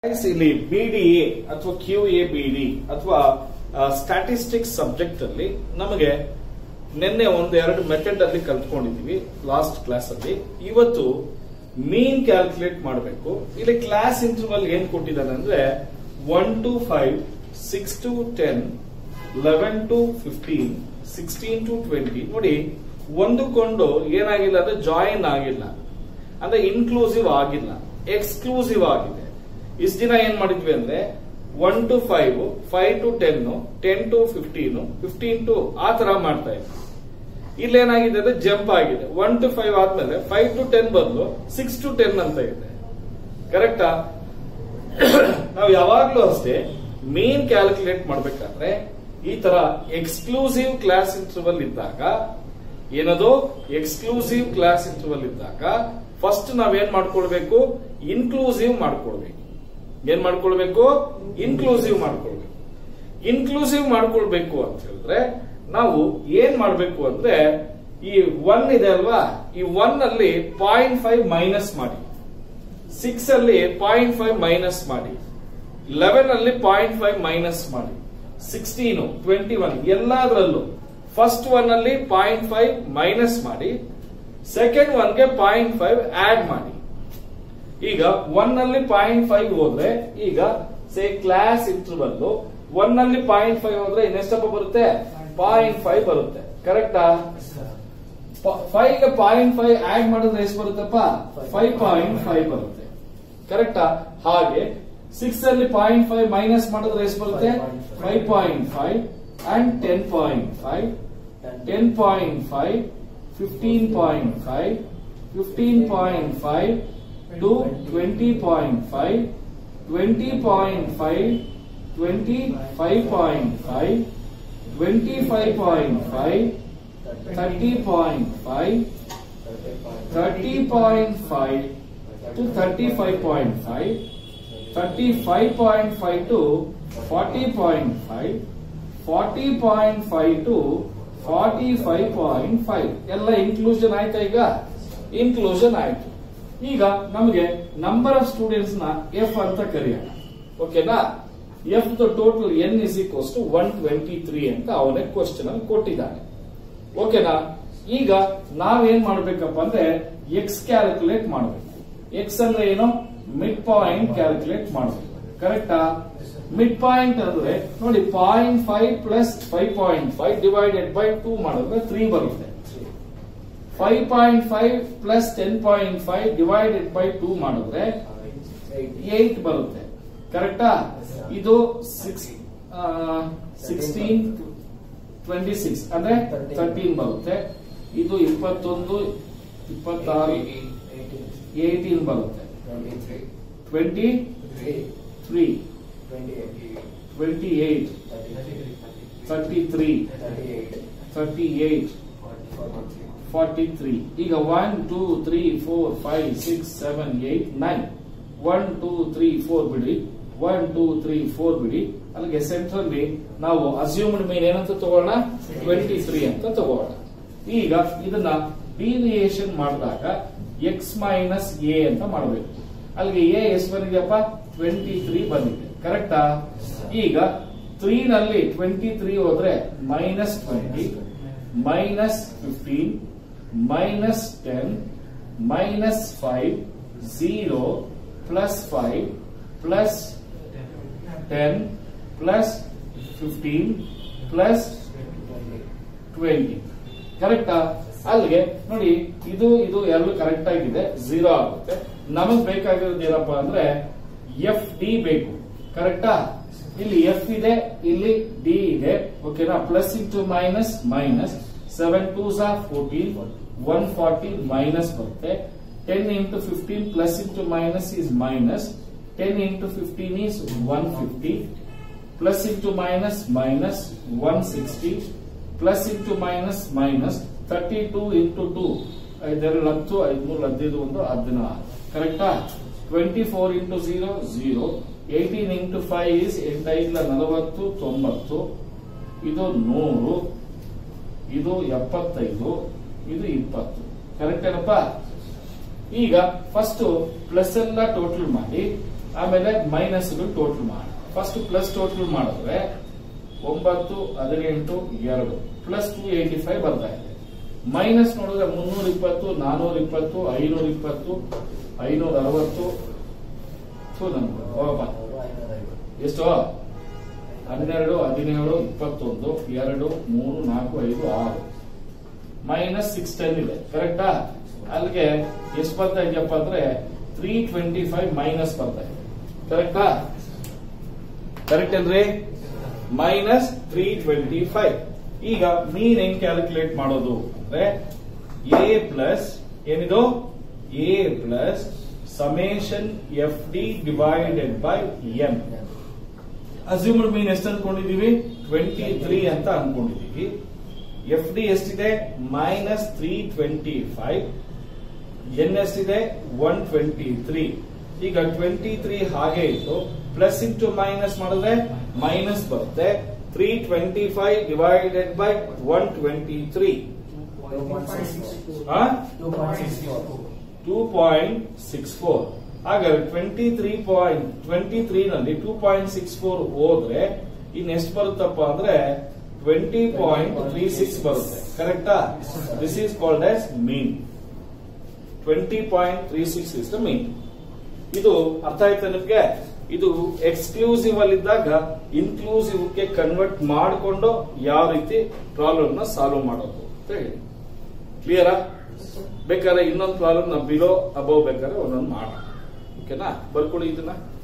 Guys, ಇಲ್ಲಿ B D A ಅಥವಾ Q A B D ಅಥವಾ ಸ್ಟ್ಯಾಟಿಸ್ಟಿಕ್ಸ್ ಸಬ್ಜೆಕ್ಟ್ ಅಲ್ಲಿ ನಮಗೆ ನಿನ್ನೆ ಒಂದು ಎರಡು ಮೆಥಡ್ ಅಲ್ಲಿ ಕಲ್ತ್ಕೊಂಡಿದೀವಿ ಲಾಸ್ಟ್ ಕ್ಲಾಸ್ ಅಲ್ಲಿ ಇವತ್ತು ಮೀನ್ ಕ್ಯಾಲ್ಕುಲೇಟ್ ಮಾಡಬೇಕು ಇಲ್ಲಿ ಕ್ಲಾಸ್ ಇಂಟರ್ವಲ್ ಏನ್ ಕೊಟ್ಟಿದ್ದಾನೆ ಅಂದ್ರೆ one to five six to ten eleven to fifteen sixteen to twenty ನೋಡಿ ಒಂದಕ್ಕೊಂದು ಏನಾಗಿಲ್ಲ ಅಂದ್ರೆ ಜಾಯಿನ್ ಆಗಿಲ್ಲ ಅಂದ್ರೆ ಇನ್ಕ್ಲೂಸಿವ್ ಆಗಿಲ್ಲ ಎಕ್ಸ್ಕ್ಲೂಸಿವ್ ಆಗಿದೆ ಇಷ್ಟು ದಿನ ಏನ್ ಮಾಡಿದ್ವಿ ಅಂದ್ರೆ one to five five to ten ten to fifteen fifteen to ಆ ತರ ಮಾಡ್ತಾ ಇದ್ವಿ ಇಲ್ಲೇನಾಗಿದೆ ಅಂದ್ರೆ ಜಂಪ್ ಆಗಿದೆ ಒನ್ ಟು ಫೈವ್ ಆದ್ಮೇಲೆ ಫೈವ್ ಟು ಟೆನ್ ಬದಲು ಸಿಕ್ಸ್ ಟು ಟೆನ್ ಅಂತ ಇದೆ ಕರೆಕ್ಟಾ ನಾವು ಯಾವಾಗ್ಲೂ ಅಷ್ಟೇ ಮೇನ್ ಕ್ಯಾಲ್ಕುಲೇಟ್ ಮಾಡ್ಬೇಕಾದ್ರೆ ಈ ತರ ಎಕ್ಸ್ಕ್ಲೂಸಿವ್ ಕ್ಲಾಸ್ ಇಂಟರ್ವಲ್ ಇದ್ದಾಗ ಏನದು ಎಕ್ಸ್ಕ್ಲೂಸಿವ್ ಕ್ಲಾಸ್ ಇಂಟರ್ವಲ್ ಇದ್ದಾಗ ಫಸ್ಟ್ ನಾವೇನ್ ಮಾಡ್ಕೊಳ್ಬೇಕು ಇನ್ಕ್ಲೂಸಿವ್ ಮಾಡ್ಕೊಳ್ಬೇಕು ಏನ್ ಮಾಡ್ಕೊಳ್ಬೇಕು ಇನ್ಕ್ಲೂಸಿವ್ ಮಾಡ್ಕೊಳ್ಬೇಕು ಇನ್ಕ್ಲೂಸಿವ್ ಮಾಡ್ಕೊಳ್ಬೇಕು ಅಂತ ಹೇಳಿದ್ರೆ ನಾವು ಏನ್ ಮಾಡ್ಬೇಕು ಅಂದ್ರೆ ಈ ಒನ್ ಇದೆ ಅಲ್ವಾ ಈ ಒನ್ ಅಲ್ಲಿ ಪಾಯಿಂಟ್ ಫೈವ್ ಮೈನಸ್ ಮಾಡಿ ಸಿಕ್ಸ್ ಅಲ್ಲಿ ಪಾಯಿಂಟ್ ಫೈವ್ ಮೈನಸ್ ಮಾಡಿ ಲೆವೆನ್ ಅಲ್ಲಿ ಪಾಯಿಂಟ್ ಫೈವ್ ಮೈನಸ್ ಮಾಡಿ ಸಿಕ್ಸ್ಟೀನು ಟ್ವೆಂಟಿ ಒನ್ ಎಲ್ಲದರಲ್ಲೂ ಫಸ್ಟ್ ಒನ್ ಅಲ್ಲಿ ಪಾಯಿಂಟ್ ಫೈವ್ ಮೈನಸ್ ಮಾಡಿ ಸೆಕೆಂಡ್ ಒನ್ಗೆ ಪಾಯಿಂಟ್ ಫೈವ್ ಆಡ್ ಮಾಡಿ ಈಗ ಒನ್ ಅಲ್ಲಿ ಪಾಯಿಂಟ್ ಫೈವ್ ಹೋದ್ರೆ ಈಗ ಸೇ ಕ್ಲಾಸ್ ಇಂಟರ್ವಲ್ ಒನ್ ಅಲ್ಲಿ ಪಾಯಿಂಟ್ ಫೈವ್ ಹೋದ್ರೆ ಇನ್ನೆಷ್ಟಪ್ಪ ಬರುತ್ತೆ ಪಾಯಿಂಟ್ ಫೈವ್ ಬರುತ್ತೆ ಕರೆಕ್ಟಾ ಫೈವ್ ಗೆ ಪಾಯಿಂಟ್ ಫೈವ್ ಆಡ್ ಮಾಡಿದ್ರೆ ಎಷ್ಟು ಬರುತ್ತಪ್ಪ ಫೈವ್ ಪಾಯಿಂಟ್ ಫೈವ್ ಬರುತ್ತೆ ಕರೆಕ್ಟಾ ಹಾಗೆ ಸಿಕ್ಸ್ ಅಲ್ಲಿ ಪಾಯಿಂಟ್ ಫೈವ್ ಮೈನಸ್ ಮಾಡಿದ್ರೆ ಎಷ್ಟು ಬರುತ್ತೆ five point five and ten point five ten point five fifteen point five fifteen point five to twenty point five twenty point five twenty five point five twenty five point five thirty point five thirty point five to thirty five point five thirty five point five to forty point five forty point five to forty five point five ಎಲ್ಲ inclusion ಆಯ್ತಾ ಈಗ inclusion ಆಯ್ತು ಈಗ ನಮಗೆ number of students ನ F ಅಂತ ಕರೆಯೋಣ ಓಕೆನಾ F the total N is equals to one twenty three ಅಂತ ಅವನೇ ಕ್ವಶನ್ ಅಲ್ಲಿ ಕೊಟ್ಟಿದ್ದಾನೆ ಓಕೆನಾ ಈಗ ನಾವೇನ್ ಮಾಡ್ಬೇಕಪ್ಪ ಅಂದ್ರೆ ಎಕ್ಸ್ ಕ್ಯಾಲ್ಕುಲೇಟ್ ಮಾಡಬೇಕು ಎಕ್ಸ್ ಅಂದ್ರೆ ಏನು ಮಿಡ್ ಪಾಯಿಂಟ್ ಕ್ಯಾಲ್ಕುಲೇಟ್ ಮಾಡಬೇಕು ಕರೆಕ್ಟಾ ಮಿಡ್ ಪಾಯಿಂಟ್ ಅಂದ್ರೆ ನೋಡಿ point five plus five point five divided by two ಮಾಡಿದ್ರೆ ತ್ರೀ ಬರುತ್ತೆ five point five plus ten point five divided by two ಮಾಡಿದ್ರೆ ಏಟ್ ಬರುತ್ತೆ ಕರೆಕ್ಟಾ ಇದು ಸಿಕ್ಸ್ ಸಿಕ್ಸ್ಟೀನ್ ಟ್ವೆಂಟಿ ಸಿಕ್ಸ್ ಅಂದ್ರೆ ತರ್ಟೀನ್ ಬರುತ್ತೆ ಇದು ಇಪ್ಪತ್ತೊಂದು ಇಪ್ಪತ್ತಾರು ಏಟೀನ್ ಬರುತ್ತೆ twenty three twenty eight thirty three thirty eight forty three ಈಗ one two three four five six seven eight nine one two three four ಬಿಡಿ ಒನ್ ಟೂ ತ್ರೀ ಫೋರ್ ಬಿಡಿ ಅಲ್ಲಿಗೆ ಸೆಂಟ್ರಲ್ಲಿ ನಾವು ಅಸ್ಯೂಮ್ಡ್ ಮೀನ್ ಏನಂತ ತಗೋಣ ಟ್ವೆಂಟಿ ತ್ರೀ ಅಂತ ತಗೋಣ ಈಗ ಇದನ್ನ ಡಿವಿಯೇಷನ್ ಮಾಡಿದಾಗ ಎಕ್ಸ್ ಮೈನಸ್ ಎ ಅಂತ ಮಾಡಬೇಕು ಅಲ್ಲಿಗೆ ಎ ಎಷ್ಟು ಬಂದಿದೆಯಪ್ಪ ಟ್ವೆಂಟಿ ತ್ರೀ ಬಂದಿದೆ ಕರೆಕ್ಟಾ ಈಗ ತ್ರೀ ನಲ್ಲಿ ಟ್ವೆಂಟಿ ತ್ರೀ ಹೋದ್ರೆ minus twenty minus fifteen minus ten minus five zero plus five plus ten plus fifteen plus twenty ಕರೆಕ್ಟಾ ಅಲ್ಲಿಗೆ ನೋಡಿ ಇದು ಇದು ಎರಡು ಕರೆಕ್ಟ್ ಆಗಿದೆ ಝೀರೋ ಆಗುತ್ತೆ ನಮಗ್ ಬೇಕಾಗಿರೋದು ಏನಪ್ಪಾ ಅಂದ್ರೆ ಎಫ್ ಡಿ ಬೇಕು ಕರೆಕ್ಟಾ ಇಲ್ಲಿ ಎಫ್ ಇದೆ ಇಲ್ಲಿ ಡಿ ಇದೆ ಓಕೆನಾ plus into minus minus seven two ಸಾ ಫೋರ್ಟೀನ್ ಒನ್ ಫಾರ್ಟಿ ಮೈನಸ್ ಬರುತ್ತೆ ten into fifteen plus into minus is minus ten into fifteen is one fifty plus into minus minus one sixty plus into minus minus thirty two into two ಐದೆರಡು ಹತ್ತು ಐದ್ಮೂರು ಹದಿನೈದು ಒಂದು ಹದಿನಾರು ಕರೆಕ್ಟಾ twenty four into zero zero eighteen into five is ಎಂಟೈದ್ಲ ನಲವತ್ತು ತೊಂಬತ್ತು ಇದು ನೂರು ಇದು ಎಪ್ಪತ್ತೈದು ಇದು ಇಪ್ಪತ್ತು ಕರೆಕ್ಟ್ ಏನಪ್ಪ ಈಗ ಫಸ್ಟ್ ಪ್ಲಸ್ ಎಲ್ಲ ಟೋಟಲ್ ಮಾಡಿ ಆಮೇಲೆ ಮೈನಸ್ ಟೋಟಲ್ ಮಾಡಿ ಫಸ್ಟ್ ಪ್ಲಸ್ ಟೋಟಲ್ ಮಾಡಿದ್ರೆ ಒಂಬತ್ತು ಹದಿನೆಂಟು ಎರಡು ಪ್ಲಸ್ ಟು ಏಟಿ ಫೈವ್ ಬರ್ತಾ ಇದೆ ಮೈನಸ್ ನೋಡಿದ್ರೆ ಮುನ್ನೂರ ಇಪ್ಪತ್ತು ನಾನೂರ ಇಪ್ಪತ್ತು ಐನೂರ ಇಪ್ಪತ್ತು ಐನೂರ ಅರವತ್ತು ಥು, ನಮ್ಗೆ ಹೋಗಪ್ಪ. ಎಷ್ಟು ಹನ್ನೆರಡು ಹದಿನೇಳು ಇಪ್ಪತ್ತೊಂದು ಎರಡು ಮೂರು ನಾಲ್ಕು ಐದು ಆರು ಮೈನಸ್ ಸಿಕ್ಸ್ ಟೆನ್ ಇದೆ ಕರೆಕ್ಟಾ ಅಲ್ಲಿಗೆ ಎಷ್ಟು ಬರ್ತಾ ಇದೆಯಪ್ಪ ಅಂದ್ರೆ ತ್ರೀ ಟ್ವೆಂಟಿ ಫೈವ್ ಮೈನಸ್ ಬರ್ತಾ ಇದೆ ಕರೆಕ್ಟಾ ಕರೆಕ್ಟ್ ಅಲ್ರಿ ಮೈನಸ್ ತ್ರೀ ಟ್ವೆಂಟಿ ಫೈವ್ ಈಗ ಮೀನ್ ಹೆಂಗ್ ಕ್ಯಾಲ್ಕುಲೇಟ್ ಮಾಡೋದು ಅಂದ್ರೆ ಎ ಪ್ಲಸ್ ಏನಿದು A plus summation F D divided by M assumed mean ಎಷ್ಟು ಅನ್ಕೊಂಡಿದೀವಿ ಟ್ವೆಂಟಿ ತ್ರೀ ಅಂತ ಅನ್ಕೊಂಡಿದೀವಿ ಎಫ್ ಡಿ ಎಷ್ಟಿದೆ minus three twenty five N ಎಷ್ಟಿದೆ ಒನ್ ಟ್ವೆಂಟಿ ತ್ರೀ ಈಗ ಟ್ವೆಂಟಿ ತ್ರೀ ಹಾಗೆ ಇತ್ತು ಪ್ಲಸ್ ಇಂಟು ಮೈನಸ್ ಮಾಡಿದ್ರೆ ಮೈನಸ್ ಬರುತ್ತೆ three twenty five divided by one twenty three two point six four ಹಾಗಾದ್ರೆ twenty three point twenty three ನಲ್ಲಿ two point six four ಹೋದ್ರೆ ಇನ್ ಎಷ್ಟು ಬರುತ್ತಪ್ಪ ಅಂದ್ರೆ ಟ್ವೆಂಟಿ ಪಾಯಿಂಟ್ ತ್ರೀ ಸಿಕ್ಸ್ ಬರುತ್ತೆ ಕರೆಕ್ಟಾ this is called as mean twenty point three six is the mean ಇದು ಅರ್ಥ ಆಯ್ತಾ ನಿಮ್ಗೆ ಇದು ಎಕ್ಸ್ಕ್ಲೂಸಿವ್ ಅಲ್ಲಿ ಇದ್ದಾಗ ಇನ್ಕ್ಲೂಸಿವ್ ಗೆ ಕನ್ವರ್ಟ್ ಮಾಡಿಕೊಂಡು ಯಾವ ರೀತಿ ಪ್ರಾಬ್ಲಮ್ ನ ಸಾಲ್ವ್ ಮಾಡೋದು ಅಂತ ಹೇಳಿ ಕ್ಲಿಯರಾ ಬೇಕಾದ್ರೆ ಇನ್ನೊಂದು ಪ್ರಾಬ್ಲಮ್ ನಾವು ಬಿಲೋ ಅಬೌವ್ ಬೇಕಾದ್ರೆ ಒಂದೊಂದು ಮಾಡೋಣ ಓಕೆನಾ ಬರ್ಕೊಳ್ಳಿ ಇದನ್ನ